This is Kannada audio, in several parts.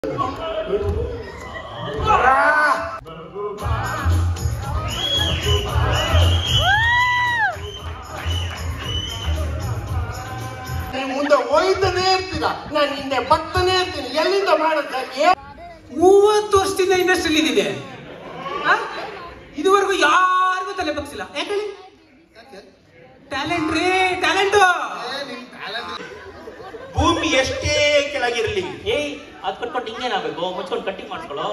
ನೀವು ಮುಂದೆ ಹೋಯ್ತಾನೆ ಇರ್ತೀರ ನಾನು ಹಿಂದೆ ಬರ್ತಾನೆ ಇರ್ತೀನಿ ಎಲ್ಲಿಂದ ಮಾಡುತ್ತೆ ಮೂವತ್ತು ವರ್ಷದಿಂದ ಇಂಡಸ್ಟ್ರಿಯಲ್ಲಿ ಇದ್ದೀನಿ ಆ? ಇದುವರೆಗೂ ಯಾರಿಗೂ ತಲೆ ಬಗ್ಸಿಲ್ಲ ಯಾಕೆ ಟ್ಯಾಲೆಂಟ್ ರೀ ಟ್ಯಾಲೆಂಟ್ ಭೂಮಿ ಎಷ್ಟೇ ಕೆಳಗಿರ್ಲಿ ಏಯ್ ಅದ್ ಕಟ್ಕೊಂಡು ಹಿಂಗೇನಾಗಬೇಕು ಮುಚ್ಕೊಂಡು ಕಟ್ಟಿಂಗ್ ಮಾಡಿಸ್ಕೊಳ್ಳೋ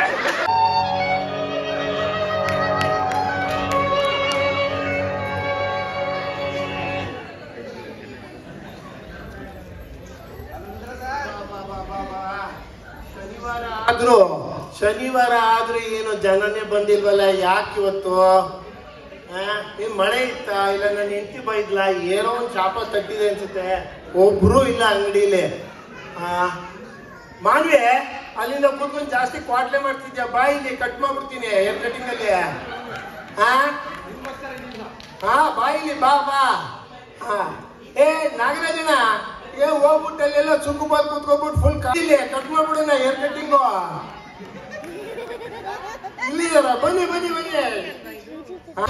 ಶನಿವಾರ ಆದ್ರೂ ಶನಿವಾರ ಆದ್ರೂ ಏನು ಜನನೇ ಬಂದಿಲ್ವಲ್ಲ ಯಾಕೆ ಇವತ್ತು ಆ, ಏನ್ ಮಳೆ ಇತ್ತಾ ಇಲ್ಲ ನನ್ನ ಹೆಂಡತಿ ಬೈದ್ಲಾ ಏನೋ ಒಂದು ಶಾಪ ತಟ್ಟಿದೆ ಅನ್ಸುತ್ತೆ ಒಬ್ರು ಇಲ್ಲ ಅಂಗಡಿಲಿ ಮಾನ್ವಿ ಅಲ್ಲಿಂದ ಕೂತ್ಕೊಂಡು ಜಾಸ್ತಿ ಕ್ವಾಟ್ಲೆ ಮಾಡ್ತಿದ್ಯಾ ಬಾ ಇಲ್ಲಿ ಕಟ್ ಮಾಡ್ಬಿಡ್ತೀನಿ ಏರ್ ಕಟಿಂಗ್ ಅಲ್ಲಿ ಹಾ ಹಾ ಬಾ ಇಲ್ಲಿ ಬಾ ಬಾ ಹಾ ಏ ನಾಗರಾಜನ ಏ ಹೋಗ್ಬಿಟ್ಟು ಅಲ್ಲೆಲ್ಲ ಸುಕ್ಕು ಬಾಲ್ ಕೂತ್ಕೊಬಿಟ್ಟು ಫುಲ್ ಇಲ್ಲಿ ಕಟ್ ಮಾಡ್ಬಿಡೋಣ ಏರ್ ಕಟ್ಟಿಂಗು ಇಲ್ಲಿ ಇದಾರ, ಬನ್ನಿ ಬನ್ನಿ ಬನ್ನಿ ಹಾ.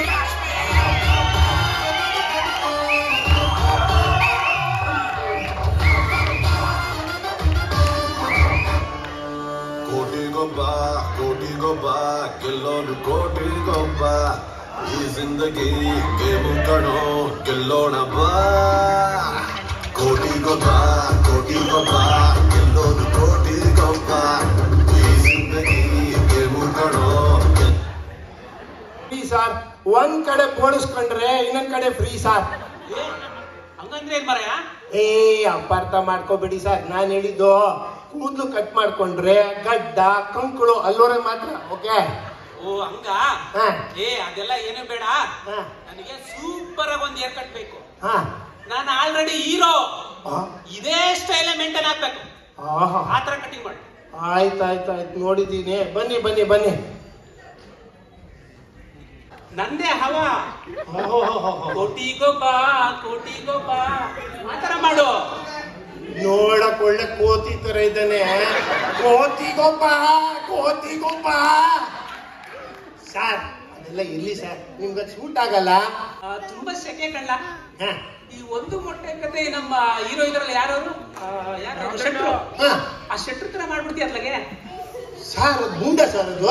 ಕೋಟಿಗೊಬ್ಬ ಕೋಟಿಗೊಬ್ಬ ಗೆಲ್ಲೋನು ಕೋಟಿಗೊಬ್ಬ ಈ ಜಿಂದಗಿ ಗೇಮು ಕಣೋ ಗೆಲ್ಲೋಣ ಬಾ ಕೋಟಿಗೊಬ್ಬ ಕೋಟಿಗೊಬ್ಬ ಗೆಲ್ಲೋನು ಕೋಟಿಗೊಬ್ಬ ಈ ಜಿಂದಗಿ ಗೇಮು ಕಣೋ ಗೆಲ್- ಫ್ರೀ ಸಾರ್ ಒಂದ್ ಕಡೆ ಬೋಡಿಸ್ಕೊಂಡ್ರೆ ಇನ್ನೊಂದ್ ಕಡೆ ಫ್ರೀ ಸಾರ್ ಏ, ಹಂಗಂದ್ರೆ ಏನ್ ಮರಯ ಏ ಅಪಾರ್ಥ ಮಾಡ್ಕೋಬೇಡಿ ಸರ್ ನಾನು ಹೇಳಿದ್ದು ಕೂದಲು ಕಟ್ ಮಾಡ್ಕೊಂಡ್ರೆ ಗಡ್ಡ ಕಂಕುಳು ಅಲ್ಲೋರೆ ಮಾತ್ರ ಓಕೆ ಓ ಹಂಗ ಹಾ. ಏ ಅದೆಲ್ಲ ಏನೂ ಬೇಡ ಹಾ. ನನಗೆ ಸೂಪರ್ ಆಗಿ ಒಂದ್ ಏರ್ ಕಟ್ ಬೇಕು ಹಾ ನಾನು ಆಲ್ರೆಡಿ ಹೀರೋ ಆ, ಇದೇ ಸ್ಟೈಲ್ ಮೇಂಟೈನ್ ಆಗ್ಬೇಕು ಆಹಾ. ಆ ತರ ಕಟಿಂಗ್ ಮಾಡಿ ಆಯ್ತ್ ಆಯ್ತ್ ಆಯ್ತು ನೋಡಿದ್ದೀನಿ ಬನ್ನಿ ಬನ್ನಿ ಬನ್ನಿ ನಂದೇ ಹವಾ ಕೋಟಿಗೊಬ್ಬ ಕೋಟಿಗೊಬ್ಬ ಆ ತರ ಮಾಡು ನೋಡಕ್ ಒಳ್ಳೆ ಕೋತಿ ತರ ಇದ್ದಾನೆ ಕೋತಿಗೊಬ್ಬ ಕೋತಿಗೊಬ್ಬ ಸರ್ ಅದೆಲ್ಲ ಎಲ್ಲಿ ಸರ್ ನಿಮ್ಗೆ ಸೂಟ್ ಆಗಲ್ಲ ಆ, ತುಂಬಾ ಸೆಕೆ ಕಣ್ಣ ಹಾ ಈ ಒಂದು ಮೊಟ್ಟೆ ಕತೆ ನಮ್ಮ ಹೀರೋ ಇದ್ರಲ್ಲ ಯಾರು ಯಾರು ಶೆಟ್ರು ಹಾ ಆ ಶೆಟ್ರು ತರ ಮಾಡ್ಬಿಡ್ತೀಯ ಅತ್ಲಾಗೆ ಸರ್ ಅದು ಮುಂದೆ ಸರ್ ಅದು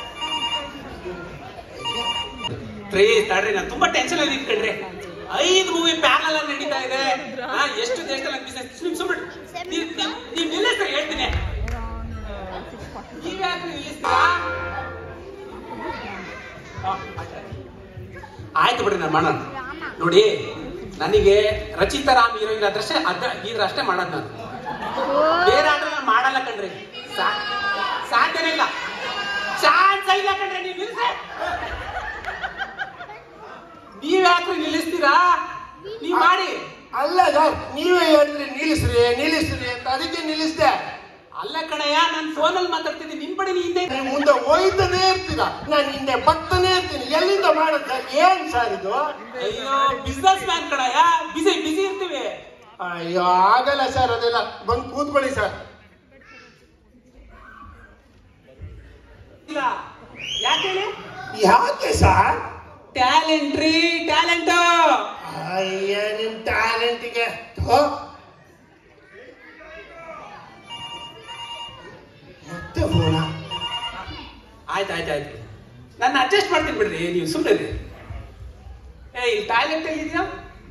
ಪ್ರೀ ತಡ್ರಿ ನಾನು ತುಂಬಾ ಟೆನ್ಷನ್ ಅಲ್ಲಿ ಇಟ್ಕೊಂಡ್ರಿ ಐದು ಮೂವಿ ಪ್ಯಾನಲ್ ಅಲ್ಲಿ ನಡೀತಾ ಇದೆ ಆ, ಎಷ್ಟು ದೇಶದಲ್ಲಿ ಬಿಸ್ನೆಸ್ ನಿಮ್ ಸುಮ್ಮನೆ ನೀವ್ ನೀವ್- ನೀವ್ ನಿಲ್ಲಿಸ್ರಿ ಹೇಳ್ತೀನಿ ನೀವ್ಯಾಕೆ ನಿಲ್ಲಿಸ್ತೀರಾ ಆ, ಆಯ್ತು ಬಿಡ್ರಿ ನಾನು ಮಾಡೋಣ ನೋಡಿ ನನಗೆ ರಚಿತಾ ರಾಮ್ ಹೀರೋಯಿನ್ ಅದ್ರಷ್ಟೇ ಅದ ಇದ್ರ ಅಷ್ಟೇ ಮಾಡೋದು ನಾನು ಬೇರೆ ಆದ್ರೆ ನಾನು ಮಾಡಲ್ಲ ಕಣ್ರಿ ಸಾ- ಸಾಧ್ಯನೇ ಇಲ್ಲ ಚಾನ್ಸ್ ಇಲ್ಲ ಕಣ್ರಿ ನೀವು ನಿಲ್ಸಿ ನೀವ್ ಯಾಕ್ರಿ ನಿಲ್ಲಿಸ್ತೀರಾ ನೀವ್ ಮಾಡಿ ಅಲ್ಲ ಸರ್ ನೀವೇ ಹೇಳಿದ್ರಿ ನಿಲ್ಲಿಸ್ರಿ ನಿಲ್ಲಿಸ್ರಿ ಅಂತ ಅದಕ್ಕೆ ನಿಲ್ಲಿಸ್ದೆ ಅಲ್ಲ ಕಣಯ್ಯ ನಾನ್ ಫೋನಲ್ಲಿ ಮಾತಾಡ್ತಿದ್ದೀನಿ ನಿನ್ ಬಡಿ ನೀ ಹಿಂದೆ ನೀವು ಮುಂದೆ ಹೋಯ್ತಾನೆ ಇರ್ತೀರ ನಾನು ಹಿಂದೆ ಬರ್ತಾನೆ ಇರ್ತೀನಿ ಎಲ್ಲಿಂದ ಮಾಡುತ್ತೆ ಏನ್ ಸರ್ ಇದು ಅಯ್ಯೋ ಬಿಸ್ನೆಸ್ ಮ್ಯಾನ್ ಕಣಯ್ಯ ಬಿಸಿ ಬಿಸಿ ಇರ್ತೀವಿ ಅಯ್ಯೋ ಆಗಲ್ಲ ಸರ್ ಅದೆಲ್ಲ ಬಂದು ಕೂತ್ಕೊಳ್ಳಿ ಸರ್ ಇಲ್ಲ ಯಾಕೆ ಹೇಳಿ ಯಾಕೆ ಸರ್ ಟ್ಯಾಲೆಂಟ್ ರೀ ಟ್ಯಾಲೆಂಟ್ ಅಯ್ಯ ನಿಮ್ ಟ್ಯಾಲೆಂಟಿಗೆ ಮತ್ತೆ ಫೋನ ಆಯ್ತು ಆಯ್ತು ಆಯ್ತು ನಾನು ಅಡ್ಜಸ್ಟ್ ಮಾಡ್ತೀನಿ ಬಿಡ್ರಿ ನೀವು ಸುಮ್ಮನೆ ಏ ಈ ಟ್ಯಾಲೆಂಟ್ ಎಲ್ಲಿದ್ಯಾ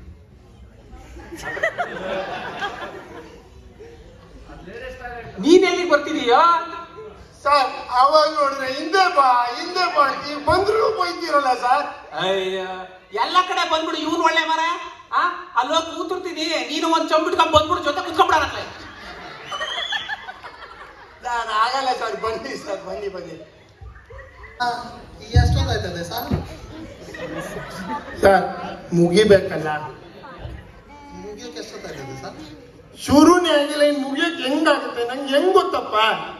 ನೀನ್ ಎಲ್ಲಿಗೆ ಬರ್ತಿದೀಯೋ ಸರ್ ಅವಾಗ ನೋಡಿದ್ರೆ ಹಿಂದೆ ಬಾ ಹಿಂದೆ ಬಾ ಈಗ ಬಂದ್ರು ಬೈತೀರಲ್ಲ ಸರ್ ಅಯ್ಯ ಎಲ್ಲ ಕಡೆ ಬಂದ್ಬಿಡು ಇವ್ನು ಒಳ್ಳೆ ಮರ ಆ ಅಲ್ಲೋಗಿ ಕೂತಿರ್ತೀನಿ ನೀನು ಒಂದ್ ಚಂಬಿಟ್ಕೊಂಡ್ ಬಂದ್ಬಿಡು ಜೊತೆ ಕುತ್ಕೊಂಡ್ಬಿಡಾರಲ್ಲ ನಾನು ಆಗಲ್ಲ ಸರ್ ಬನ್ನಿ ಸರ್ ಬನ್ನಿ ಬನ್ನಿ ಎಷ್ಟೊತ್ತಾಯ್ತದೆ ಸರ್ ಸರ್ ಮುಗಿಬೇಕಲ್ಲ ಮುಗಿಯೋಕೆ ಎಷ್ಟೊತ್ತಾಯ್ತದೆ ಸರ್ ಶುರುನೇ ಆಗಿಲ್ಲ ಇನ್ ಮುಗಿಯಕ್ ಹೆಂಗಾಗುತ್ತೆ ನಂಗೆ ಹೆಂಗ್ ಗೊತ್ತಪ್ಪ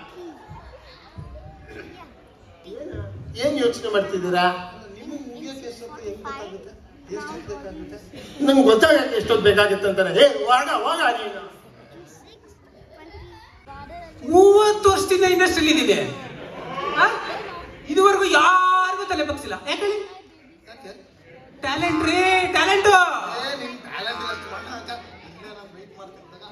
ಏನ್ ಯೋಚನೆ ಮಾಡ್ತಿದ್ದೀರಾ ನಿಮಗೆ ಮುಗಿಯೋಕೆ ಎಷ್ಟೊತ್ತು ಹೆಂಗ್ ಗೊತ್ತಾಗುತ್ತೆ ಎಷ್ಟು ಬೇಕಾಗುತ್ತೆ ನಂಗೆ ಗೊತ್ತಾಗಕ್ಕೆ ಎಷ್ಟೊತ್ತು ಬೇಕಾಗುತ್ತೆ ಅಂತಾನೆ ಏ ಹೋಗ ಹೋಗ ನೀನು ಮೂವತ್ತು ವರ್ಷದಿಂದ ಇಂಡಸ್ಟ್ರಿಯಲ್ಲಿ ಇದ್ದೀನಿ ಆ? ಇದುವರೆಗೂ ಯಾರಿಗೂ ತಲೆ ಬಗ್ಸಿಲ್ಲ ಯಾಕೆ ಹೇಳಿ ಯಾಕೆ ಟ್ಯಾಲೆಂಟ್ ರೀ ಟ್ಯಾಲೆಂಟು ಏ ನಿನ್ ಟ್ಯಾಲೆಂಟ್ ಅಷ್ಟು ಮಣ್ಣ ಹಾಕ ಇಲ್ಲೇ ನಾನು ವೆಯ್ಟ್ ಮಾಡ್ತಿದ್ದಾಗ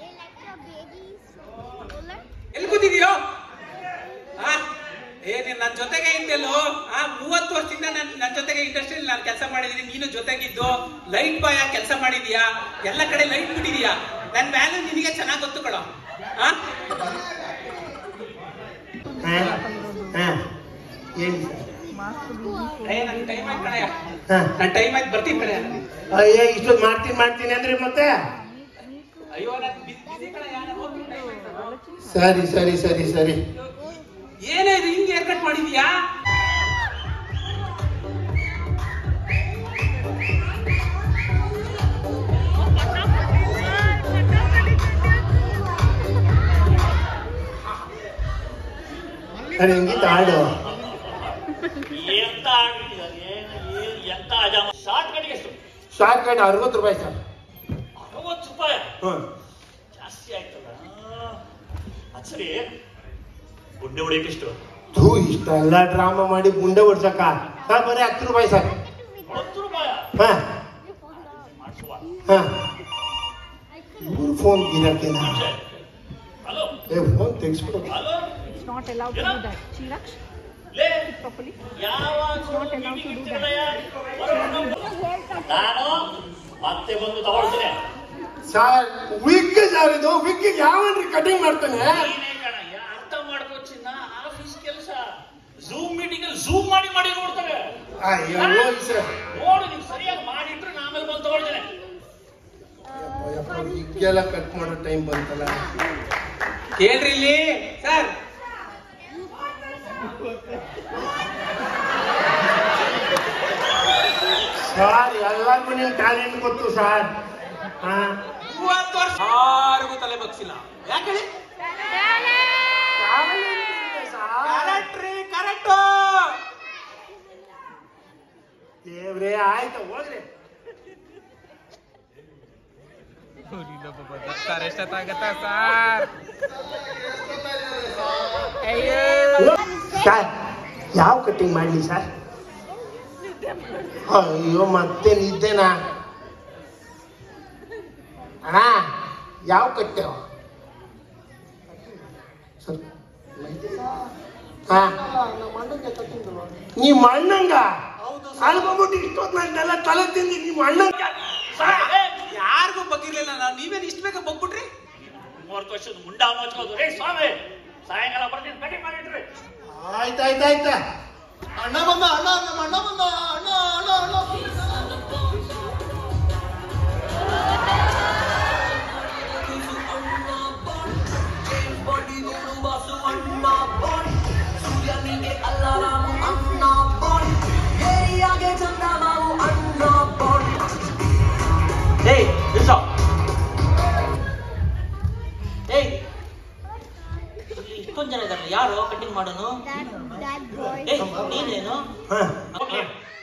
ಎಲ್ಲಿ ಕೂತಿದೀಯೋ ಆ? ಏ ನೀನ್ ನನ್ನ ಜೊತೆಗೆ ಇದ್ದೆಲ್ಲೋ ಆ ಮೂವತ್ತು ವರ್ಷದಿಂದ ನನ್ ನನ್ನ ಜೊತೆಗೆ ಇಂಡಸ್ಟ್ರಿಯಲ್ಲಿ ನಾನು ಕೆಲಸ ಮಾಡಿದೀನಿ ನೀನು ಜೊತೆಗಿದ್ದು ಲೈಟ್ ಬಾಯ್ ಆಗಿ ಕೆಲಸ ಮಾಡಿದೀಯಾ ಎಲ್ಲ ಕಡೆ ಲೈಟ್ ಬಿಟ್ಟಿದೀಯಾ ನನ್ನ ವ್ಯಾಲ್ಯೂ ನಿನಗೆ ಚೆನ್ನಾಗಿ ಗೊತ್ತು ಕಣೋ ಆ ಹಾ ಹಾ ಹೇಳಿ ಸರ್ ಏ ನನ್ ಟೈಮ್ ಆಯ್ತು ಕಣಯ್ಯ ಹಾ ನನ್ ಟೈಮ್ ಆಯ್ತು ಬರ್ತೀನಿ ಕಣಯ್ಯ ಅಯ್ಯ ಇಷ್ಟೊತ್ತು ಮಾಡ್ತೀನಿ ಮಾಡ್ತೀನಿ ಅಂದ್ರೆ ಮತ್ತೆ ಅಯ್ಯೋ ನನ್ ಬಿಸಿ ಕಣಯ್ಯ ನಾನು ಹೋಗ್ತೀನಿ time ಆಯ್ತು. ಸರಿ ಸರಿ ಸರಿ ಸರಿ ಏನೇ ಇದು ಹಿಂಗೆ ಹೇರ್ ಕಟ್ ಮಾಡಿದ್ಯಾ ಅರೆ ಹಿಂಗಿತ್ತು ಹಾಡು ಎಂತ ಆಡ್ಬಿಟ್ಟಿದ್ದಾರೆ ಏನು ಏನು ಎಂತ ಅಜಾಮ ಶಾರ್ಟ್ ಕಟ್ಗೆ ಎಷ್ಟು ಶಾರ್ಟ್ ಕಟ್ ಅರವತ್ತು ರೂಪಾಯಿ ಸರ್ ಅರವತ್ತು ರೂಪಾಯಿ ಹ್ಮ್ ಜಾಸ್ತಿ ಆಯ್ತಲ್ಲ ಅದ್ ಸರಿ ಗುಡ್ಡೆ ಹೊಡಿಯಕ್ಕೆ ಎಷ್ಟು ಥೂ ಇಷ್ಟೆಲ್ಲ ಡ್ರಾಮಾ ಮಾಡಿ ಗುಂಡೆ ಹೊಡ್ಸಕ್ಕ ಸರ್ ಬರೀ ಹತ್ತು ರೂಪಾಯಿ ಸರ್ ಹತ್ತು ರೂಪಾಯ ಹಾ ಮಾಡಿಸುವ ಹಾ ಇವ್ರು ಫೋನ್ ಗಿರಕ್ಕಿನ ಹಲೋ ಏ ಫೋನ್ ತೆಗಿಸ್ಬಿಡು hello It's not allowed to do that. Chiraksh, ಲೇ properly. ಯಾವಾಗ not allowed to do that. ನಾನು ಮತ್ತೆ ಬಂದು ತಗೊಳ್ತೇನೆ ಸರ್ ವಿಗ್ ಸರ್ ಇದು ವಿಗ್ ಯಾವನ್ರಿ ಕಟಿಂಗ್ ಮಾಡ್ತಾನೆ ನೀನೇ ಕಣಯ್ಯ ಅರ್ಥ ಮಾಡ್ಕೋ ಚಿನ್ನ ಆಫೀಸ್ ಕೆಲಸ ಝೂಮ್ ಮೀಟಿಂಗ್ ಅಲ್ಲಿ ಝೂಮ್ ಮಾಡಿ ಮಾಡಿ ನೋಡ್ತಾರೆ ಅಯ್ಯೋ ಹೋಗಿ ಸರ್ ನೋಡು ನೀವು ಸರಿಯಾಗಿ ಮಾಡಿಟ್ರೆ ನಾನು ಆಮೇಲೆ ಬಂದು ತಗೊಳ್ತೇನೆ ವಿಗ್ಗೆಲ್ಲ ಕಟ್ ಮಾಡೋ ಟೈಮ್ ಬಂತಲ್ಲ ಕೇಳ್ರಿ ಇಲ್ಲಿ ಸರ್ ಸರ್ ಎಲ್ಲರಿಗೂ ನಿಮ್ ಟ್ಯಾಲೆಂಟ್ ಗೊತ್ತು ಸರ್ ಹಾ ಮೂವತ್ತು ವರ್ಷ ಯಾರಿಗೂ ತಲೆ ಬಗ್ಸಿಲ್ಲ ಯಾಕೆ ಹೇಳಿ ಕರೆಕ್ಟ್ ರೀ ಕರೆಕ್ಟ್ ದೇವ್ರೇ ಆಯ್ತು ಹೋಗ್ರಿ ಸರ್ ಯಾವ ಕಟಿಂಗ್ ಮಾಡ್ಲಿ ಸರ್ ಅಯ್ಯೋ ಮತ್ತೆ ನಿದ್ದೆನಾ ಅಣ್ಣ ಯಾವ ಕಟ್ಟೆವ ಸರ್ ಹಾ ನಮ್ಮ ಅಣ್ಣಂಗೆ ಕಟ್ಟಿದ್ರು ನಿಮ್ಮ ಅಣ್ಣಂಗ ಹೌದು ಅಲ್ಕೊಂಬಿಟ್ಟು ಇಷ್ಟೊತ್ತಿನೆಲ್ಲ ತಲೆ ತಿಂದಿ ನಿಮ್ಮ ಅಣ್ಣಂಗ ಯಾರಿಗೂ ಬಗ್ಗಿರ್ಲಿಲ್ಲ ನಾವು ನೀವೇನು ಇಷ್ಟ ಬೇಗ ಬಗ್ಬಿಟ್ರಿ ಮೂವತ್ತು ವರ್ಷದ ಮುಂಡ ಮಚ್ಕೋದು ರೇ ಸ್ವಾಮಿ ಸಾಯಂಕಾಲ ಬರ್ತೀನಿ ಕಟಿಂಗ್ ಮಾಡಿಟ್ರಿ ಆಯ್ತಾಯ್ತಾಯ್ತಾ ಅಣ್ಣ ಬಂದ ಅಣ್ಣ ನಮ್ಮ ಅಣ್ಣ ಬಂದ ಅಣ್ಣ ಅಣ್ಣ ಅಣ್ಣ ಏಯ್ ನಿಲ್ಸು ಏಯ್ ಇಲ್ಲಿ ಇಷ್ಟೊಂದು ಜನ ಇದಾರಲ್ಲ ಯಾರು ಕಟಿಂಗ್ ಮಾಡೋನು ಏಯ್ ನೀನೇನು ಹಾ ಓಕೆ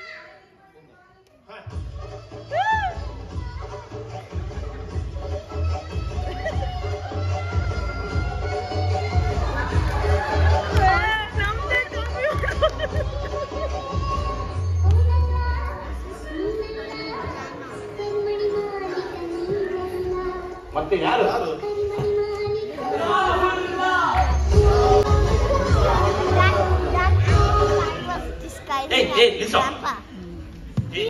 ಮತ್ತೆ ಯಾರು ಯಾರು Hey, hey, listen. ಏಯ್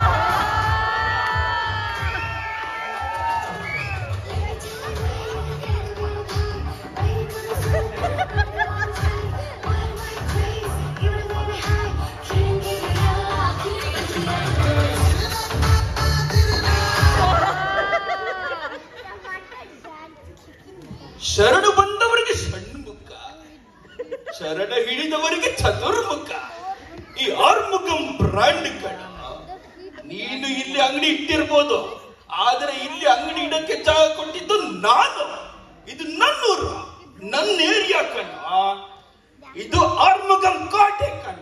ಶರಣು ಬಂದವರಿಗೆ ಷಣ್ಮುಖ ಶರಣ ಹಿಡಿದವರಿಗೆ ಚತುರ್ಮುಖ ಈ ಆರ್ಮುಖಂ ಬ್ರಾಂಡ್ ಕಣ ನೀನು ಇಲ್ಲಿ ಅಂಗಡಿ ಇಟ್ಟಿರ್ಬೋದು ಆದ್ರೆ ಇಲ್ಲಿ ಅಂಗಡಿ ಇಡಕ್ಕೆ ಜಾಗ ಕೊಟ್ಟಿದ್ದು ನಾನು ಇದು ನನ್ನೂರು ನನ್ನ ಏರಿಯಾ ಕಣ ಇದು ಆರ್ಮುಖಂ ಕೋಟೆ ಕಣ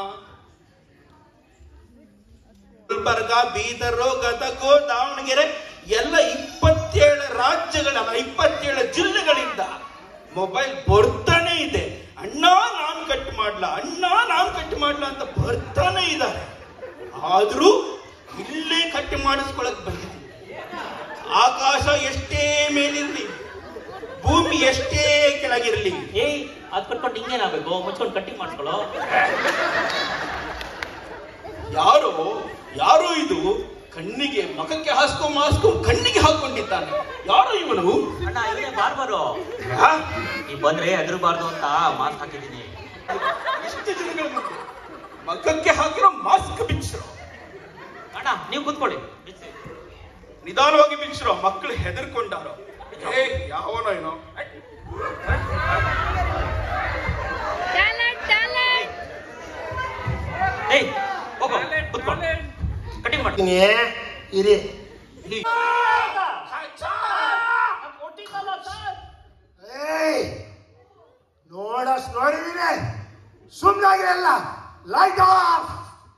ಗುಲ್ಬರ್ಗ ಬೀದರು ಗದಗು ದಾವಣಗೆರೆ ಎಲ್ಲ ಇಪ್ಪತ್ತೇಳು ರಾಜ್ಯಗಳ ಇಪ್ಪತ್ತೇಳು ಜಿಲ್ಲೆಗಳಿಂದ ಮೊಬೈಲ್ ಬರ್ತಾನೆ ಇದೆ ಅಣ್ಣ ನಾನ್ ಕಟ್ ಮಾಡ್ಲಾ ಅಣ್ಣ ನಾನ್ ಕಟ್ ಮಾಡ್ಲಾ ಅಂತ ಬರ್ತಾನೆ ಇದ್ದಾರೆ ಆದ್ರೂ ಇಲ್ಲೇ ಕಟ್ ಮಾಡಿಸ್ಕೊಳಕ್ ಬಂದಿದ್ದೀನಿ ಆಕಾಶ ಎಷ್ಟೇ ಮೇಲಿರ್ಲಿ ಭೂಮಿ ಎಷ್ಟೇ ಕೆಳಗಿರ್ಲಿ ಏಯ್ ಅದ್ ಕಟ್ಕೊಂಡು ಹಿಂಗೇನಾಗಬೇಕು ಮುಚ್ಕೊಂಡು ಕಟ್ಟಿಂಗ್ ಮಾಡ್ಕೊಳ್ಳೋ ಯಾರೋ ಯಾರೋ ಇದು ಕಣ್ಣಿಗೆ ಮಖಕ್ಕೆ ಹಾಸ್ಕೊ ಮಾಸ್ಕೊ ಕಣ್ಣಿಗೆ ಹಾಕೊಂಡಿದ್ದಾನೆ ಯಾರೋ ಇವನು ಅಣ್ಣ ಇವನೇ ಬಾರ್ಬರು ಆ? ನೀ ಬಂದ್ರೆ ಹೆದರ್ಬಾರ್ದು ಅಂತ ಮಾಸ್ಕ್ ಹಾಕಿದ್ದೀನಿ ಎಷ್ಟು ಜನಗಳ ಮುಂದೆ ಮಖಕ್ಕೆ ಹಾಕಿರೋ ಮಾಸ್ಕ್ ಬಿಚ್ಚಿರೋ ಅಣ್ಣ ನೀವು ಕೂತ್ಕೊಳ್ಳಿ ಬಿಸಿ. ನಿಧಾನವಾಗಿ ಬಿಚ್ಚಿರೋ ಮಕ್ಕಳು ಹೆದರ್ಕೊಂಡಾರೋ ಏ ಯಾವನೋ ಏನೋ Talent, talent. ಏಯ್ ಹೋಗೋ ಕೂತ್ಕೊಳ್ಳಿ ಕಟಿಂಗ್ ಮಾಡಿ ಬರ್ತೀನಿ ಇರಿ ಏಯ್ ನೋಡಸ್ ನೋಡಿದೀನಿ ಸುಮ್ಮನಾಗಿರಲ್ಲ ಲೈಟ್ ಆಫ್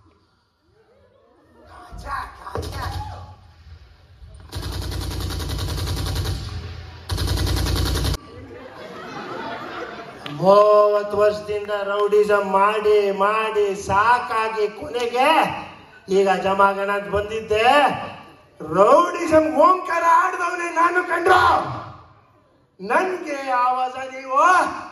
ಮೂವತ್ತು ವರ್ಷದಿಂದ ರೌಡಿಸಮ್ ಮಾಡಿ ಮಾಡಿ ಸಾಕಾಗಿ ಕೊನೆಗೆ ಈಗ ಜಮಾಗಣ ಅಂತ ಬಂದಿದ್ದೆ ರೌಡಿಸಮ್ ಓಂಕಾರ ಆಡ್ದವನೇ ನಾನು ಕಂಡ್ರು ನನ್ಗೆ ಆವಾಜ ನೀವು